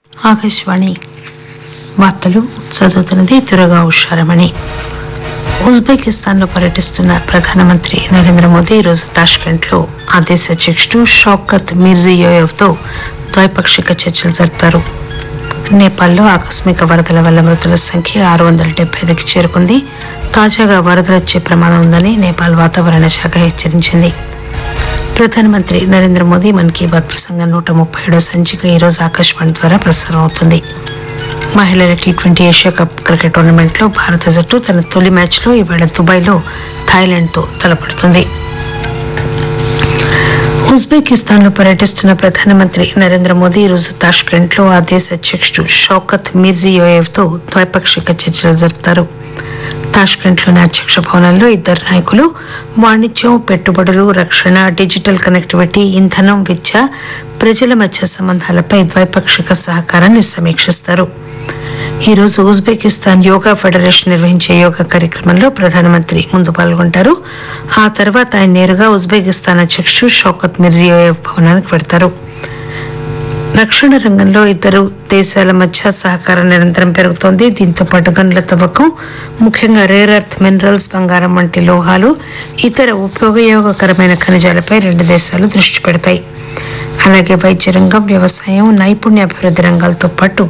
ఆకాశవాణి వార్తలు చదువుతున్నది దురగా ఉషారమణి ఉజ్బెకిస్తాన్ లో పర్యటిస్తున్న ప్రధానమంత్రి నరేంద్ర మోదీ ఈరోజు తాష్కెంట్ లో ఆ దేశ అధ్యక్షుడు షౌకత్ మిర్జియోయెవ్ తో ద్వైపాక్షిక చర్చలు జరుపుతారు నేపాల్లో ఆకస్మిక వరదల వల్ల మృతుల సంఖ్య ఆరు వందల డెబ్బై ఐదుకి చేరుకుంది తాజాగా వరదలు వచ్చే ప్రమాదం ఉందని నేపాల్ వాతావరణ శాఖ హెచ్చరించింది ప్రధానమంత్రి నరేంద్ర మోదీ మన్ కీ బాత్ ప్రసంగం నూట ముప్పై ఏడో సంచిక ఈ రోజు ఆకాశవాణి ద్వారా ప్రసారం అవుతుంది మహిళల T twenty Asia cup cricket tournament లో భారత జట్టు తన తొలి మ్యాచ్ లో ఇవాళ దుబాయ్ లో థాయిలాండ్ తో తలపడుతుంది ఉజ్బెకిస్తాన్ లో పర్యటిస్తున్న ప్రధానమంత్రి నరేంద్ర మోదీ ఈరోజు తాష్కెంట్ లో ఆ దేశ అధ్యక్షుడు షౌకత్ మిర్జియోయేవ్ తో ద్వైపాక్షిక చర్చలు జరుపుతారు తాష్కెంట్ లోని అధ్యక్ష భవనంలో ఇద్దరు నాయకులు వాణిజ్యం పెట్టుబడులు రక్షణ డిజిటల్ కనెక్టివిటీ ఇంధనం విద్య ప్రజల మధ్య సంబంధాలపై ద్వైపాక్షిక సహకారాన్ని సమీక్షిస్తారు ఈ రోజు ఉజ్బెకిస్తాన్ యోగా ఫెడరేషన్ నిర్వహించే యోగా కార్యక్రమంలో ప్రధానమంత్రి ముందు పాల్గొంటారు ఆ తర్వాత ఆయన నేరుగా ఉజ్బెకిస్తాన్ అధ్యక్షుడు షౌకత్ మిర్జియోయేవ్ భవనానికి వెడతారు రక్షణ రంగంలో ఇద్దరు దేశాల మధ్య సహకారం నిరంతరం పెరుగుతోంది దీంతో పాటు గనుల తవ్వకం ముఖ్యంగా రేర్ ఎర్త్ మినరల్స్ బంగారం వంటి లోహాలు ఇతర ఉపయోగకరమైన ఖనిజాలపై రెండు దేశాలు దృష్టి పెడతాయి అలాగే వైద్య రంగం వ్యవసాయం నైపుణ్యాభివృద్ధి రంగాలతో పాటు